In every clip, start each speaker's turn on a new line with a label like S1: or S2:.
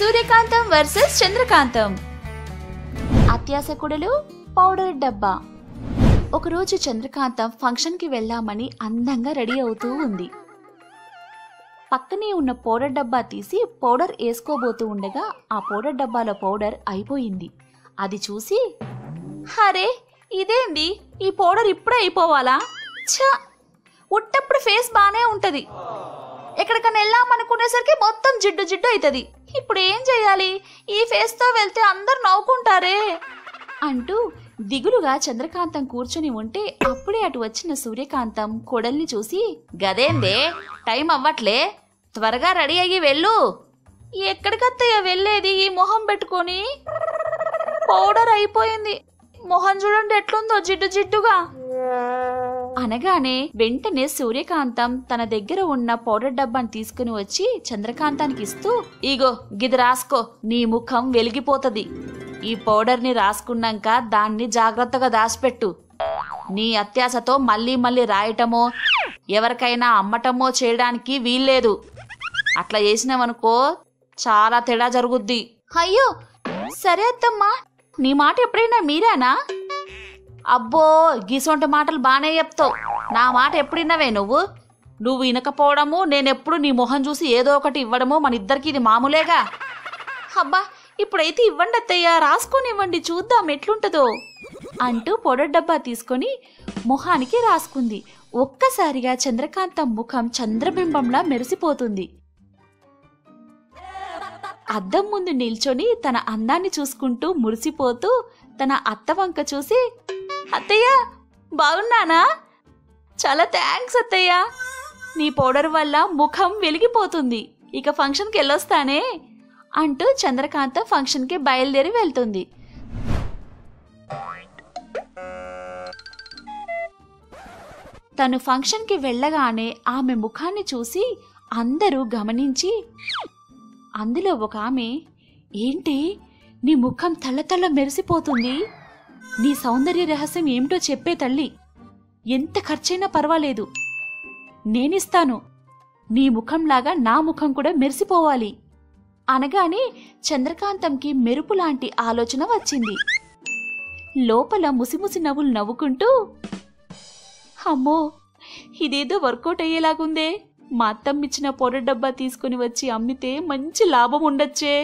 S1: సూర్యకాంతం versus చంద్రకాంతం అత్యాసకుడులు powder డబ్బా ఒకరోజు చంద్రకాంతం ఫంక్షన్కి వెళ్దామని అందంగా రెడీ అవుతూ ఉంది పక్కనే ఉన్న పౌడర్ డబ్బా తీసి పౌడర్ వేసుకోబోతూ ఉండగా ఆ పౌడర్ డబ్బాలో పౌడర్ అయిపోయింది అది చూసి హరే ఇదేంది ఈ పౌడర్ ఇప్పుడే అయిపోవాలా ఛ ఉట్టప్పుడు ఫేస్ బానే ఉంటది ఎక్కడికన్నా వెళ్ళామనుకునేసరికి మొత్తం జిడ్డు జిడ్డు అవుతుంది ఇప్పుడు ఏం చేయాలి ఈ ఫేస్తో వెళ్తే అందరు నవ్వుకుంటారే అంటూ దిగులుగా చంద్రకాంతం కూర్చొని ఉంటే అప్పుడే అటు వచ్చిన సూర్యకాంతం కొడల్ని చూసి గదేందే టైం అవ్వట్లే త్వరగా రెడీ అయ్యి వెళ్ళు ఎక్కడికత్తయ్య వెళ్ళేది ఈ మొహం పెట్టుకొని పౌడర్ అయిపోయింది మొహం చూడండి ఎట్లుందో జిడ్డు జిడ్డుగా అనగానే వెంటనే సూర్యకాంతం తన దగ్గర ఉన్న పౌడర్ డబ్బాని తీసుకుని వచ్చి చంద్రకాంతానికి ఇస్తూ ఇగో గిది రాసుకో నీ ముఖం వెలిగిపోతది ఈ పౌడర్ని రాసుకున్నాక దాన్ని జాగ్రత్తగా దాచిపెట్టు నీ అత్యాశతో మళ్ళీ మళ్ళీ రాయటమో ఎవరికైనా అమ్మటమో చేయడానికి వీల్లేదు అట్లా చేసినావనుకో చాలా తేడా జరుగుద్ది అయ్యో సరే అత్తమ్మా నీ మాట ఎప్పుడైనా మీరేనా అబ్బో గీసొంటి మాటలు బాగానే చెప్తావు నా మాట ఎప్పుడిన్నవే నువ్వు నువ్వు వినకపోవడము నేనెప్పుడు నీ మొహం చూసి ఏదో ఒకటి ఇవ్వడము మన ఇద్దరికి ఇది మామూలేగా అబ్బా ఇప్పుడైతే ఇవ్వండి అత్తయ్య రాసుకొని ఇవ్వండి చూద్దాం ఎట్లుంటుందో అంటూ పొడర్ డబ్బా తీసుకొని మొహానికి రాసుకుంది ఒక్కసారిగా చంద్రకాంతం ముఖం చంద్రబింబంలా మెరిసిపోతుంది అద్దం ముందు నిల్చొని తన అందాన్ని చూసుకుంటూ మురిసిపోతూ తన అత్త వంక చూసి అత్తయ్య బాగున్నానా చాలా థ్యాంక్స్ అత్తయ్య నీ పౌడర్ వల్ల ముఖం వెలిగిపోతుంది ఇక ఫంక్షన్కి వెళ్ళొస్తానే అంటూ చంద్రకాంత ఫంక్షన్కి బయలుదేరి వెళ్తుంది తను ఫంక్షన్కి వెళ్ళగానే ఆమె ముఖాన్ని చూసి అందరూ గమనించి అందులో ఒక ఆమె ఏంటి నీ ముఖం తల్లతల్ల మెరిసిపోతుంది నీ సౌందర్య రహస్యం ఏమిటో చెప్పే తల్లి ఎంత ఖర్చైనా పర్వాలేదు నేనిస్తాను నీ ముఖంలాగా నా ముఖం కూడా మెరిసిపోవాలి అనగానే చంద్రకాంతంకి మెరుపు లాంటి ఆలోచన వచ్చింది లోపల ముసిముసి నవ్వులు నవ్వుకుంటూ అమ్మో ఇదేదో వర్కౌట్ అయ్యేలాగుందే మా అత్తమ్మిచ్చిన పొర డబ్బా తీసుకుని వచ్చి అమ్మితే మంచి లాభం ఉండొచ్చే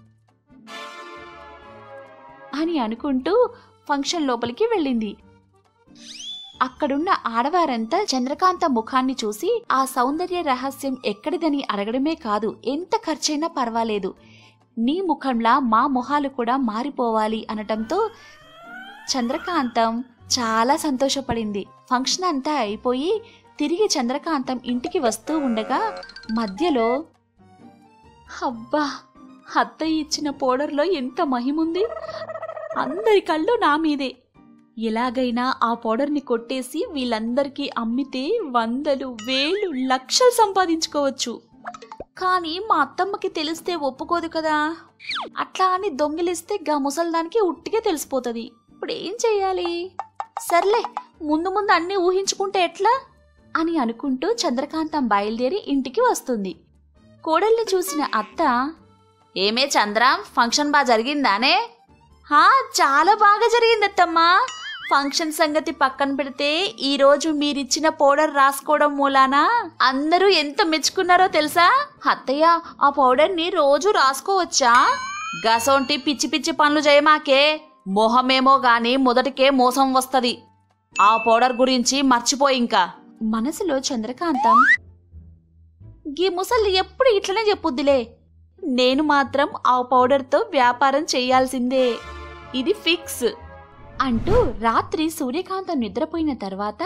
S1: అని అనుకుంటూ ఫంక్షన్ లోపలికి వెళ్ళింది అక్కడున్న ఆడవారంతా చంద్రకాంత ముఖాన్ని చూసి ఆ సౌందర్య రహస్యం ఎక్కడిదని అడగడమే కాదు ఎంత ఖర్చైనా పర్వాలేదు నీ ముఖంలా మా మొహాలు కూడా మారిపోవాలి అనటంతో చంద్రకాంతం చాలా సంతోషపడింది ఫంక్షన్ అంతా అయిపోయి తిరిగి చంద్రకాంతం ఇంటికి వస్తూ ఉండగా మధ్యలో అబ్బా అత్తయ్య ఇచ్చిన పౌడర్లో ఎంత మహిముంది అందరి కళ్ళు నా మీదే ఎలాగైనా ఆ పౌడర్ని కొట్టేసి వీళ్ళందరికీ అమ్మితే వందలు వేలు లక్షలు సంపాదించుకోవచ్చు కానీ మా అత్తమ్మకి తెలిస్తే ఒప్పుకోదు కదా అట్లా అని దొంగిలిస్తే గా ముసల్దానికి ఉట్టిగా తెలిసిపోతుంది ఇప్పుడు ఏం చెయ్యాలి సర్లే ముందు ముందు అన్నీ ఊహించుకుంటే ఎట్లా అని అనుకుంటూ చంద్రకాంతం బయలుదేరి ఇంటికి వస్తుంది కోడల్ని చూసిన అత్త ఏమే చంద్ర ఫంక్షన్ బాగా జరిగిందానే హా చాలా బాగా జరిగింది అత్తమ్మా ఫంక్షన్ సంగతి పక్కన పెడితే ఈ రోజు మీరిచ్చిన పౌడర్ రాసుకోవడం మూలాన అందరూ ఎంత మెచ్చుకున్నారో తెలుసా అత్తయ్య ఆ పౌడర్ ని రోజు రాసుకోవచ్చా గసొంటి పిచ్చి పిచ్చి పనులు చేయమాకే మొహమేమో గాని మొదటికే మోసం వస్తది ఆ పౌడర్ గురించి మర్చిపోయి ఇంకా మనసులో చంద్రకాంతం గీ ముసలి ఎప్పుడు ఇట్లనే చెప్పుద్దిలే నేను మాత్రం ఆ పౌడర్తో వ్యాపారం చేయాల్సిందే ఇది ఫిక్స్ అంటూ రాత్రి సూర్యకాంతం నిద్రపోయిన తర్వాత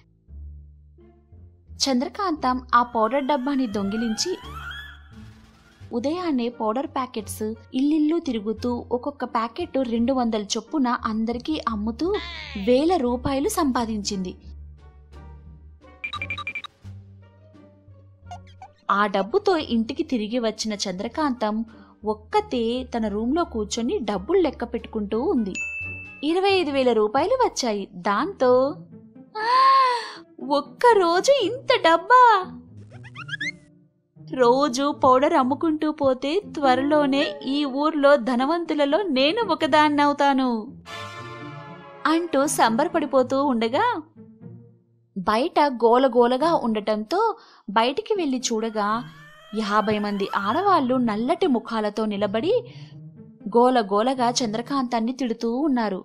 S1: చంద్రకాంతం ఆ పౌడర్ డబ్బాని దొంగిలించి ఉదయాన్నే పౌడర్ ప్యాకెట్స్ ఇల్లిల్లు తిరుగుతూ ఒక్కొక్క ప్యాకెట్ రెండు వందల చొప్పున అందరికీ అమ్ముతూ వేల రూపాయలు సంపాదించింది ఆ డబ్బుతో ఇంటికి తిరిగి వచ్చిన చంద్రకాంతం ఒక్కతే తన రూమ్లో కూర్చొని డబ్బులు లెక్క పెట్టుకుంటూ ఉంది ఇరవై ఐదు వేల రూపాయలు వచ్చాయి దాంతో "ఆ, ఒక్క రోజు ఇంత డబ్బా రోజు పౌడర్ అమ్ముకుంటూ పోతే త్వరలోనే ఈ ఊర్లో ధనవంతులలో నేను ఒకదాన్నవుతాను అంటూ సంబరపడిపోతూ ఉండగా బయట గోలగోలగా ఉండటంతో బయటికి వెళ్ళి చూడగా యాభై మంది ఆడవాళ్లు నల్లటి ముఖాలతో నిలబడి గోలగోలగా చంద్రకాంతాన్ని తిడుతూ ఉన్నారు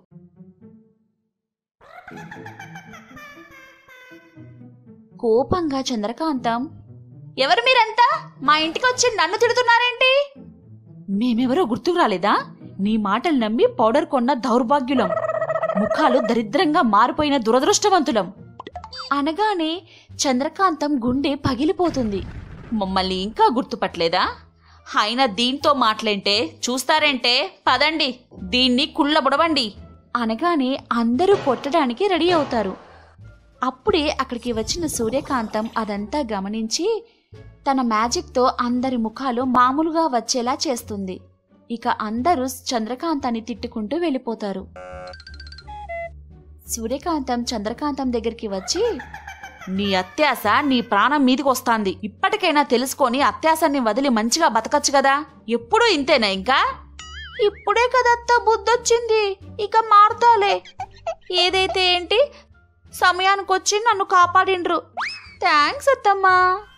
S1: కోపంగా చంద్రకాంతం ఎవరు మీరంతా మా ఇంటికి వచ్చి నన్ను తిడుతున్నారేంటి మేమెవరో గుర్తుకు రాలేదా నీ మాటలు నమ్మి పౌడర్ కొన్న దౌర్భాగ్యులం ముఖాలు దరిద్రంగా మారిపోయిన దురదృష్టవంతులం అనగానే చంద్రకాంతం గుండె పగిలిపోతుంది మమ్మల్ని ఇంకా గుర్తుపట్టలేదా అయినా దీంతో మాటలేంటే చూస్తారేంటే పదండి దీన్ని కుళ్ళబుడవండి అనగానే అందరూ కొట్టడానికి రెడీ అవుతారు అప్పుడే అక్కడికి వచ్చిన సూర్యకాంతం అదంతా గమనించి తన మ్యాజిక్తో అందరి ముఖాలు మామూలుగా వచ్చేలా చేస్తుంది ఇక అందరూ చంద్రకాంతాన్ని తిట్టుకుంటూ వెళ్ళిపోతారు సూర్యకాంతం చంద్రకాంతం దగ్గరికి వచ్చి నీ అత్యాస నీ ప్రాణం మీదికి వస్తాంది ఇప్పటికైనా తెలుసుకొని అత్యాసాన్ని వదిలి మంచిగా బతకచ్చు కదా ఎప్పుడూ ఇంతేనా ఇంకా ఇప్పుడే కదత్తా బుద్ధొచ్చింది ఇక మారుతాలే ఏదైతే ఏంటి సమయానికొచ్చి నన్ను కాపాడిండ్రు థ్యాంక్స్ అత్తమ్మా